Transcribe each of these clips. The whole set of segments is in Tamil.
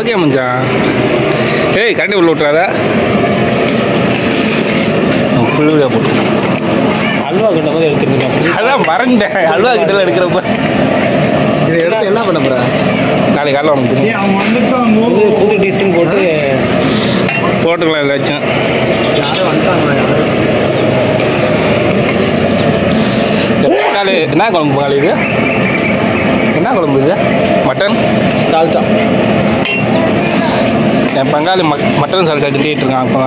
ஓகே மச்சான் ஏய் கரண்டி உள்ள விட்றாத புள்ளுவியா போட்டு அல்வா கட்ட மாதிரி எடுத்துருக்கேன் அதான் மறந்துட்டேன் அல்வா கிட்ட எடுக்கிறப்ப இதை எடுத்து என்ன பண்ண போற நாளைக்கு காலைல உனக்கு தெரியும் புது புது டிசைன் போட்டு போட்டுக்கலாம் ஏதாச்சும் யாரும் வந்துட்டாங்களா காலு என்ன குழம்பு காலு இது என்ன குழம்பு இது மட்டன் தால்ச்சா என் பங்காளி மக் மட்டன் சால்சா திட்டிகிட்டு இருக்கான் அப்போ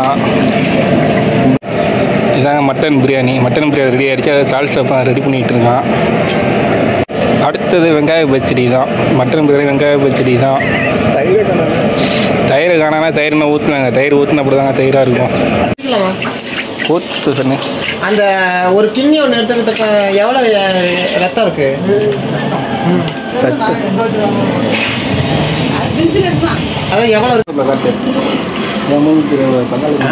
இதாங்க mutton biryani mutton biryani ready ஆகிடுச்சு அதை சால்சா இப்போ ரெடி பண்ணிகிட்டு இருக்கான் அடுத்தது வெங்காய பச்சடி தான் மட்டன் பிரியாணி வெங்காய பச்சடி தான் தயிர் காணானா தயிர்னா ஊற்றுனாங்க தயிர் ஊற்றின அப்படி தாங்க தயிராக இருக்கும் ஊற்று சொன்னேன் அந்த ஒரு கிண்ணி ஒன்று எடுத்துக்கிட்ட எவ்வளோ ரத்தம் இருக்கு சத்து அதான் எவ்வளோ இருக்கு காட்டு பங்காளி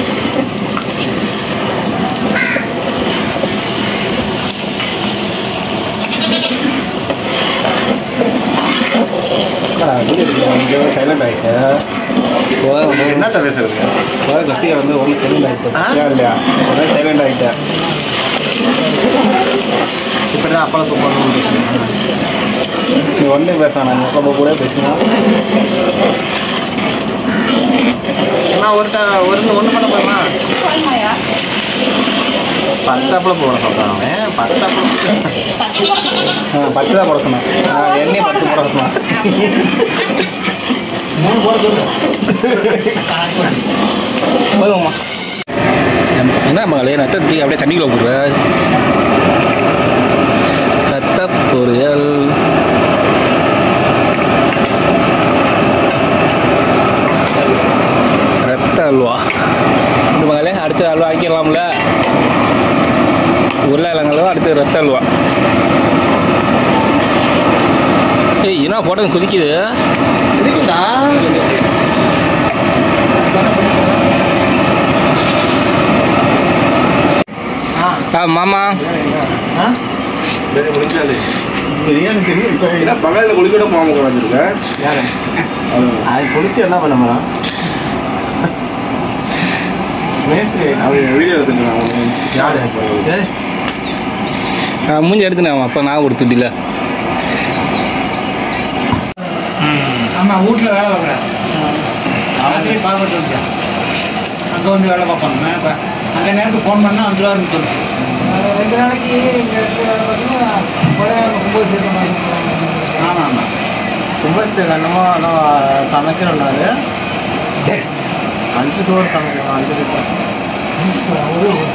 சைலண்ட் ஆகிட்டு என்னத்த பேசுறது கத்தியை வந்து ஒன்று சைலண்ட் ஆகிட்டு ஆ? இல்லையா சைலண்ட் ஆகிட்டேன் இப்படி தான் அப்பளத்தை போடணும் நீ ஒன்றே பேச நான் அப்பா கூட பேசினா நான் ஒரு ட- ஒரு ஒன்று பண்ண போகிறேன்னா பத்து அப்பளம் போட சொல்கிறான் அவன் பத்து அப்பளம் ஆ பத்து தான் போட சொன்னேன் நான் எண்ணெய் பத்து போட சொன்னேன் போதும்மா என்ன மகளே ரத்த தூக்கி அப்படியே தண்ணிக்குள்ள போடுற ரத்த பொரியல் ரத்த அல்வா இந்த மகளே அடுத்து அல்வா ஆக்கிடலாம்ல உருளைக்கிழங்கு அடுத்து ரத்த அல்வா ஏய் என்ன போட்டது குதிக்குது இருக்குதா ஆ மாமா ஆ பிரியாணி தெரியும் இப்போ ஏன்னா பகலில் குளிக்கூட போகாம உட்காந்துருக்கேன் யாரு அது குளிச்சு என்ன பண்ண போகிறான் மேஸ்திரி அவன் வீடியோ எடுத்துருக்கான் யாரு ஏய், நான் மூஞ்சி எடுத்துனேன் அப்போ நான் கொடுத்துட்டில ஆமா வீட்டில் வேலை பார்க்குறேன் அவன் பார்த்துட்டு இருக்கேன் அங்கே வந்து வேலை பார்ப்பாங்க இப்போ அந்த நேரத்துக்கு ஃபோன் பண்ணால் வந்துடுவாருன்னு சொல்லு ரெண்டு நாளைக்கு இங்கே வேலை பார்த்தீங்கன்னா ஒம்பது சேர்த்து ஆமாம் ஆமாம் கும்பஸ்தேவ் என்னமோ ஆனால் சமைக்கணும்னாரு அஞ்சு சோறு சமைக்கணும் அஞ்சு சோறு ஒரு